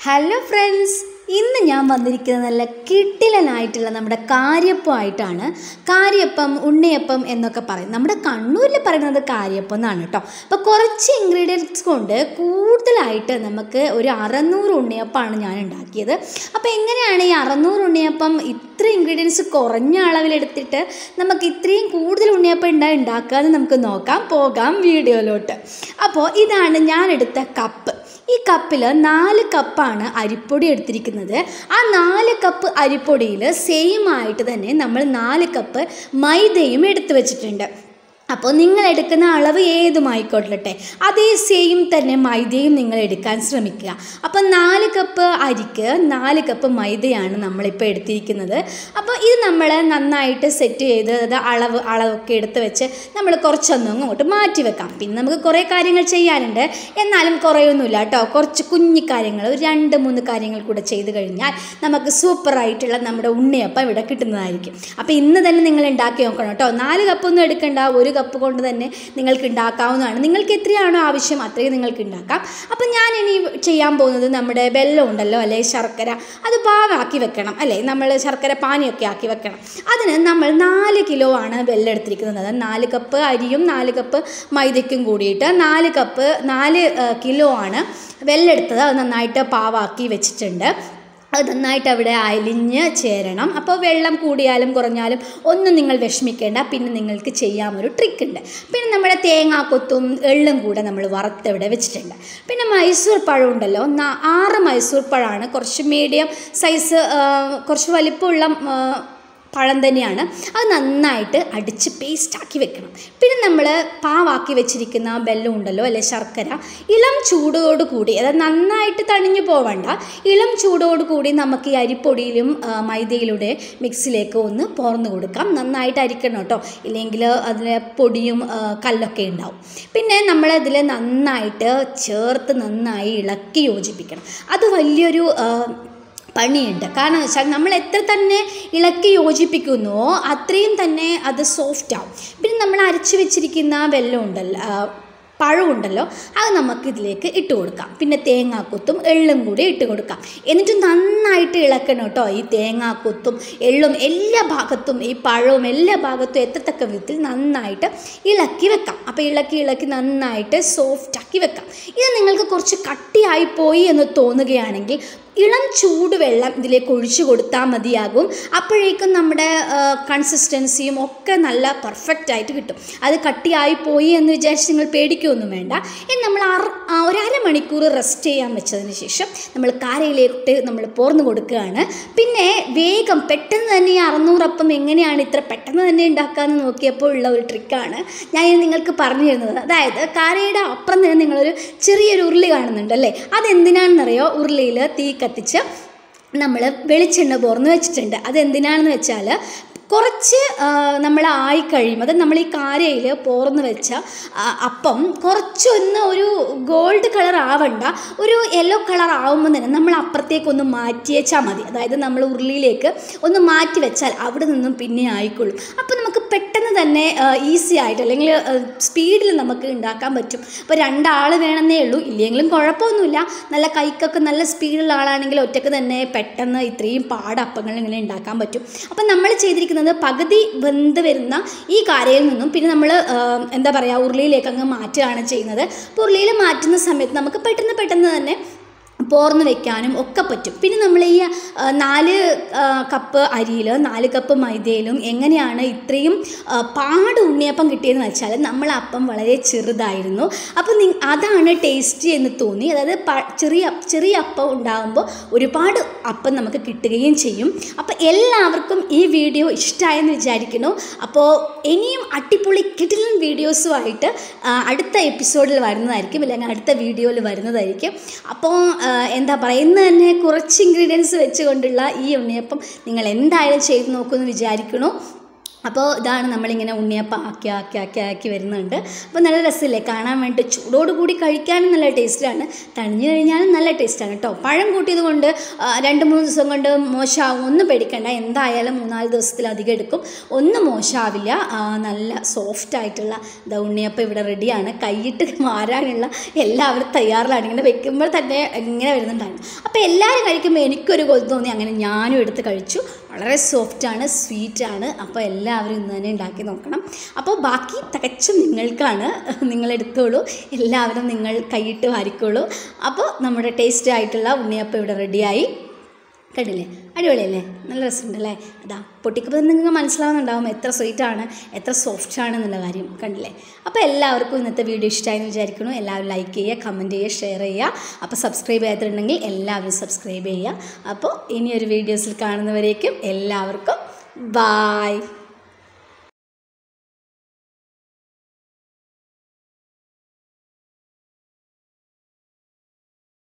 hello friends ഇന്ന് ഞാൻ വന്നിരിക്കുന്നത് നല്ല കിട്ടിലനായിട്ടുള്ള നമ്മുടെ കാര്യപ്പമായിട്ടാണ് കാര്യപ്പം ഉണ്ണിയപ്പം എന്നൊക്കെ പറയും നമ്മുടെ കണ്ണൂരിൽ പറയുന്നത് കാര്യപ്പം എന്നാണ് കേട്ടോ അപ്പോൾ കുറച്ച് ഇൻഗ്രീഡിയൻസ് കൊണ്ട് കൂടുതലായിട്ട് നമുക്ക് ഒരു അറുന്നൂറ് ഉണ്ണിയപ്പമാണ് ഞാൻ ഉണ്ടാക്കിയത് അപ്പോൾ എങ്ങനെയാണ് ഈ അറുന്നൂറ് ഉണ്ണിയപ്പം ഇത്ര ഇൻഗ്രീഡിയൻസ് കുറഞ്ഞ അളവിലെടുത്തിട്ട് നമുക്ക് ഇത്രയും കൂടുതൽ ഉണ്ണിയപ്പം ഉണ്ടാ ഉണ്ടാക്കുക എന്ന് നമുക്ക് നോക്കാം പോകാം വീഡിയോയിലോട്ട് അപ്പോൾ ഇതാണ് ഞാൻ എടുത്ത കപ്പ് ഈ കപ്പിൽ നാല് കപ്പാണ് അരിപ്പൊടി എടുത്തിരിക്കുന്നത് ആ നാല് കപ്പ് അരിപ്പൊടിയിൽ സെയിം ആയിട്ട് തന്നെ നമ്മൾ നാല് കപ്പ് മൈദയും എടുത്തു വെച്ചിട്ടുണ്ട് അപ്പോൾ നിങ്ങൾ എടുക്കുന്ന അളവ് ഏതുമായിക്കോട്ടെ അതേ സെയിം തന്നെ മൈദയും നിങ്ങൾ എടുക്കാൻ ശ്രമിക്കുക അപ്പോൾ നാല് കപ്പ് അരിക്ക് നാല് കപ്പ് മൈദയാണ് നമ്മളിപ്പോൾ എടുത്തിരിക്കുന്നത് അപ്പോൾ ഇത് നമ്മൾ നന്നായിട്ട് സെറ്റ് ചെയ്ത് അത് അളവ് അളവൊക്കെ എടുത്ത് വെച്ച് നമ്മൾ കുറച്ചൊന്നും അങ്ങോട്ട് മാറ്റി വെക്കാം പിന്നെ നമുക്ക് കുറേ കാര്യങ്ങൾ ചെയ്യാനുണ്ട് എന്നാലും കുറയൊന്നുമില്ല കേട്ടോ കുറച്ച് കുഞ്ഞു കാര്യങ്ങൾ ഒരു രണ്ട് മൂന്ന് കാര്യങ്ങൾ കൂടെ ചെയ്ത് കഴിഞ്ഞാൽ നമുക്ക് സൂപ്പറായിട്ടുള്ള നമ്മുടെ ഉണ്ണിയപ്പം ഇവിടെ കിട്ടുന്നതായിരിക്കും അപ്പോൾ ഇന്ന് തന്നെ നിങ്ങൾ ഉണ്ടാക്കി നോക്കണം കേട്ടോ നാല് കപ്പൊന്നും എടുക്കണ്ട ഒരു കപ്പ് കൊണ്ട് തന്നെ നിങ്ങൾക്ക് ഉണ്ടാക്കാവുന്നതാണ് നിങ്ങൾക്ക് എത്രയാണോ ആവശ്യം അത്രയും നിങ്ങൾക്ക് ഉണ്ടാക്കാം അപ്പം ഞാൻ ഇനി ചെയ്യാൻ പോകുന്നത് നമ്മുടെ വെല്ലം ഉണ്ടല്ലോ അല്ലെ ശർക്കര അത് പാവാക്കി വെക്കണം അല്ലേ നമ്മൾ ശർക്കര പാനിയൊക്കെ ആക്കി വെക്കണം അതിന് നമ്മൾ നാല് കിലോ ആണ് വെല്ലം എടുത്തിരിക്കുന്നത് അത് നാല് കപ്പ് അരിയും നാല് കപ്പ് മൈദയ്ക്കും കൂടിയിട്ട് നാല് കപ്പ് നാല് കിലോ ആണ് വെല്ലം എടുത്തത് അത് നന്നായിട്ട് പാവാക്കി വെച്ചിട്ടുണ്ട് അത് നന്നായിട്ട് അവിടെ അലിഞ്ഞ് ചേരണം അപ്പോൾ വെള്ളം കൂടിയാലും കുറഞ്ഞാലും ഒന്നും നിങ്ങൾ വിഷമിക്കേണ്ട പിന്നെ നിങ്ങൾക്ക് ചെയ്യാൻ ഒരു ട്രിക്ക് ഉണ്ട് പിന്നെ നമ്മുടെ തേങ്ങാക്കൊത്തും എള്ളും കൂടെ നമ്മൾ വറുത്തവിടെ വെച്ചിട്ടുണ്ട് പിന്നെ മൈസൂർ പഴം ഉണ്ടല്ലോ ആറ് മൈസൂർ പഴമാണ് കുറച്ച് മീഡിയം സൈസ് കുറച്ച് വലിപ്പമുള്ള പഴം തന്നെയാണ് അത് നന്നായിട്ട് അടിച്ച് പേസ്റ്റാക്കി വെക്കണം പിന്നെ നമ്മൾ പാവാക്കി വെച്ചിരിക്കുന്ന ബെല്ലം ഉണ്ടല്ലോ അല്ലെ ശർക്കര ഇളം ചൂടോട് കൂടി അതായത് നന്നായിട്ട് തണിഞ്ഞു പോവണ്ട ഇളം ചൂടോട് കൂടി നമുക്ക് ഈ അരിപ്പൊടിയിലും മൈദയിലൂടെ മിക്സിലേക്ക് ഒന്ന് പോർന്നു കൊടുക്കാം നന്നായിട്ട് അരിക്കണം കേട്ടോ ഇല്ലെങ്കിൽ അതിൽ പൊടിയും കല്ലൊക്കെ ഉണ്ടാവും പിന്നെ നമ്മളതിൽ നന്നായിട്ട് ചേർത്ത് നന്നായി ഇളക്കി യോജിപ്പിക്കണം അത് വലിയൊരു പണിയുണ്ട് കാരണം വെച്ചാൽ നമ്മൾ എത്ര തന്നെ ഇളക്കി യോജിപ്പിക്കുന്നുവോ അത്രയും തന്നെ അത് സോഫ്റ്റ് ആവും പിന്നെ നമ്മൾ അരച്ച് വെച്ചിരിക്കുന്ന വെല്ലം ഉണ്ടല്ലോ പഴമുണ്ടല്ലോ അത് നമുക്ക് ഇതിലേക്ക് ഇട്ട് കൊടുക്കാം പിന്നെ തേങ്ങാക്കൊത്തും എള്ളും കൂടി ഇട്ട് കൊടുക്കാം എന്നിട്ട് നന്നായിട്ട് ഇളക്കണം കേട്ടോ ഈ തേങ്ങാക്കൊത്തും എള്ളും എല്ലാ ഭാഗത്തും ഈ പഴവും എല്ലാ ഭാഗത്തും എത്തത്തക്ക വിധത്തിൽ നന്നായിട്ട് ഇളക്കി വെക്കാം അപ്പോൾ ഇളക്കി ഇളക്കി നന്നായിട്ട് സോഫ്റ്റാക്കി വെക്കാം ഇത് നിങ്ങൾക്ക് കുറച്ച് കട്ടിയായി പോയി എന്ന് തോന്നുകയാണെങ്കിൽ ഇളം ചൂടുവെള്ളം ഇതിലേക്ക് ഒഴിച്ചു കൊടുത്താൽ മതിയാകും അപ്പോഴേക്കും നമ്മുടെ കൺസിസ്റ്റൻസിയും ഒക്കെ നല്ല പെർഫെക്റ്റ് ആയിട്ട് കിട്ടും അത് കട്ടിയായി പോയി എന്ന് വിചാരിച്ച് നിങ്ങൾ പേടിക്കുകയൊന്നും വേണ്ട ഇനി നമ്മൾ ഒരു അരമണിക്കൂർ റെസ്റ്റ് ചെയ്യാൻ വെച്ചതിന് ശേഷം നമ്മൾ കാരയിലേക്ക് നമ്മൾ പോർന്നു കൊടുക്കുകയാണ് പിന്നെ വേഗം പെട്ടെന്ന് തന്നെ ഈ അറുന്നൂറപ്പം എങ്ങനെയാണ് ഇത്ര പെട്ടെന്ന് തന്നെ ഉണ്ടാക്കാമെന്ന് നോക്കിയപ്പോൾ ഉള്ള ഒരു ട്രിക്കാണ് ഞാൻ നിങ്ങൾക്ക് പറഞ്ഞു തരുന്നത് അതായത് കാരയുടെ അപ്പുറം തന്നെ നിങ്ങളൊരു ചെറിയൊരു ഉരുളി കാണുന്നുണ്ട് അല്ലേ അതെന്തിനാണെന്നറിയോ ഉരുളിയിൽ തീ കത്തിച്ച് നമ്മൾ വെളിച്ചെണ്ണ പോർന്ന് വെച്ചിട്ടുണ്ട് അതെന്തിനാണെന്ന് വെച്ചാൽ കുറച്ച് നമ്മൾ ആയി കഴിയും അത് നമ്മൾ ഈ കാരയിൽ പോർന്ന് വെച്ച അപ്പം കുറച്ചൊന്ന് ഒരു ഗോൾഡ് കളർ ആവണ്ട ഒരു യെല്ലോ കളർ ആവുമ്പോൾ തന്നെ നമ്മൾ അപ്പുറത്തേക്ക് ഒന്ന് മാറ്റി വെച്ചാൽ മതി അതായത് നമ്മൾ ഉരുളിയിലേക്ക് ഒന്ന് മാറ്റി വെച്ചാൽ അവിടെ നിന്നും പിന്നെ ആയിക്കൊള്ളും അപ്പോൾ നമുക്ക് പെട്ടെന്ന് തന്നെ ഈസി ആയിട്ട് അല്ലെങ്കിൽ സ്പീഡിൽ നമുക്ക് ഉണ്ടാക്കാൻ പറ്റും അപ്പോൾ രണ്ടാൾ വേണമെന്നേ ഉള്ളൂ ഇല്ലെങ്കിലും കുഴപ്പമൊന്നുമില്ല നല്ല കൈക്കൊക്കെ നല്ല സ്പീഡുള്ള ആളാണെങ്കിൽ ഒറ്റക്ക് തന്നെ പെട്ടെന്ന് ഇത്രയും പാടപ്പങ്ങൾ ഇങ്ങനെ ഉണ്ടാക്കാൻ പറ്റും അപ്പം നമ്മൾ ചെയ്തിരിക്കുന്നത് ചെയ്യുന്നത് പകുതി വെന്ത് വരുന്ന ഈ കാരയിൽ നിന്നും പിന്നെ നമ്മൾ എന്താ പറയുക ഉരുളിയിലേക്ക് അങ്ങ് മാറ്റുകയാണ് ചെയ്യുന്നത് അപ്പോൾ ഉരുളിയിൽ മാറ്റുന്ന സമയത്ത് നമുക്ക് പെട്ടെന്ന് പെട്ടെന്ന് തന്നെ പോർന്ന് വെക്കാനും ഒക്കെ പറ്റും പിന്നെ നമ്മൾ ഈ നാല് കപ്പ് അരിയിൽ നാല് കപ്പ് മൈദയിലും എങ്ങനെയാണ് ഇത്രയും പാട് ഉണ്ണിയപ്പം കിട്ടിയതെന്ന് വെച്ചാൽ നമ്മൾ അപ്പം വളരെ ചെറുതായിരുന്നു അപ്പോൾ അതാണ് ടേസ്റ്റി എന്ന് തോന്നി അതായത് ചെറിയ ചെറിയ അപ്പം ഉണ്ടാകുമ്പോൾ ഒരുപാട് അപ്പം നമുക്ക് കിട്ടുകയും ചെയ്യും അപ്പോൾ എല്ലാവർക്കും ഈ വീഡിയോ ഇഷ്ടമായെന്ന് വിചാരിക്കുന്നു അപ്പോൾ ഇനിയും അടിപൊളി കിടിലൻ വീഡിയോസുമായിട്ട് അടുത്ത എപ്പിസോഡിൽ വരുന്നതായിരിക്കും അല്ലെങ്കിൽ അടുത്ത വീഡിയോയിൽ വരുന്നതായിരിക്കും അപ്പോൾ എന്താ പറയുക ഇന്ന് തന്നെ കുറച്ച് ഇൻഗ്രീഡിയൻസ് വെച്ചുകൊണ്ടുള്ള ഈ ഉണ്ണിയപ്പം നിങ്ങൾ എന്തായാലും ചെയ്ത് നോക്കുമെന്ന് വിചാരിക്കണു അപ്പോൾ ഇതാണ് നമ്മളിങ്ങനെ ഉണ്ണിയപ്പം ആക്കി ആക്കി ആക്കി ആക്കി വരുന്നുണ്ട് അപ്പോൾ നല്ല രസമില്ലേ കാണാൻ വേണ്ടി ചൂടോട് കൂടി കഴിക്കാനും നല്ല ടേസ്റ്റാണ് തണിഞ്ഞു കഴിഞ്ഞാലും നല്ല ടേസ്റ്റാണ് കേട്ടോ പഴം കൂട്ടിയത് കൊണ്ട് ആ, രണ്ട് മൂന്ന് ദിവസം കൊണ്ട് മോശമാവും ഒന്നും പേടിക്കണ്ട എന്തായാലും മൂന്നാല് ദിവസത്തിലധികം എടുക്കും ഒന്നും മോശമാവില്ല ആ, നല്ല സോഫ്റ്റ് ആയിട്ടുള്ള ഇതാ ഉണ്ണിയപ്പം ഇവിടെ റെഡിയാണ് കൈയിട്ട് മാറാനുള്ള എല്ലാവരും തയ്യാറിലാണ് ഇങ്ങനെ വെക്കുമ്പോൾ തന്നെ ഇങ്ങനെ വരുന്നുണ്ടായിരുന്നു അപ്പോൾ എല്ലാവരും കഴിക്കുമ്പോൾ എനിക്കൊരു കൊതി തോന്നി അങ്ങനെ ഞാനും എടുത്ത് കഴിച്ചു വളരെ സോഫ്റ്റാണ് സ്വീറ്റാണ് അപ്പോൾ എല്ലാവരും ഇന്ന് തന്നെ ഉണ്ടാക്കി നോക്കണം അപ്പോൾ ബാക്കി തികച്ചും നിങ്ങൾക്കാണ് നിങ്ങൾ എടുത്തോളൂ എല്ലാവരും നിങ്ങൾ കൈയിട്ട് വാരിക്കോളൂ അപ്പോൾ നമ്മുടെ ടേസ്റ്റ് ആയിട്ടുള്ള ഉണ്ണിയപ്പം ഇവിടെ റെഡിയായി കണ്ടില്ലേ അടിപൊളിയല്ലേ നല്ല രസമുണ്ടല്ലേ അതാ പൊട്ടിക്കുമ്പോൾ നിങ്ങൾക്ക് മനസ്സിലാവുന്നുണ്ടാവും എത്ര സ്വീറ്റ് ആണ് എത്ര സോഫ്റ്റ് ആണ് എന്നുള്ള കാര്യം കണ്ടില്ലേ അപ്പോൾ എല്ലാവർക്കും ഇന്നത്തെ വീഡിയോ ഇഷ്ടമായി എന്ന് വിചാരിക്കുന്നു എല്ലാവരും ലൈക്ക് ചെയ്യുക കമൻറ്റ് ചെയ്യുക ഷെയർ ചെയ്യുക അപ്പോൾ സബ്സ്ക്രൈബ് ചെയ്യാത്തിട്ടുണ്ടെങ്കിൽ എല്ലാവരും സബ്സ്ക്രൈബ് ചെയ്യുക അപ്പോൾ ഇനിയൊരു വീഡിയോസിൽ കാണുന്നവരേക്കും എല്ലാവർക്കും ബായ്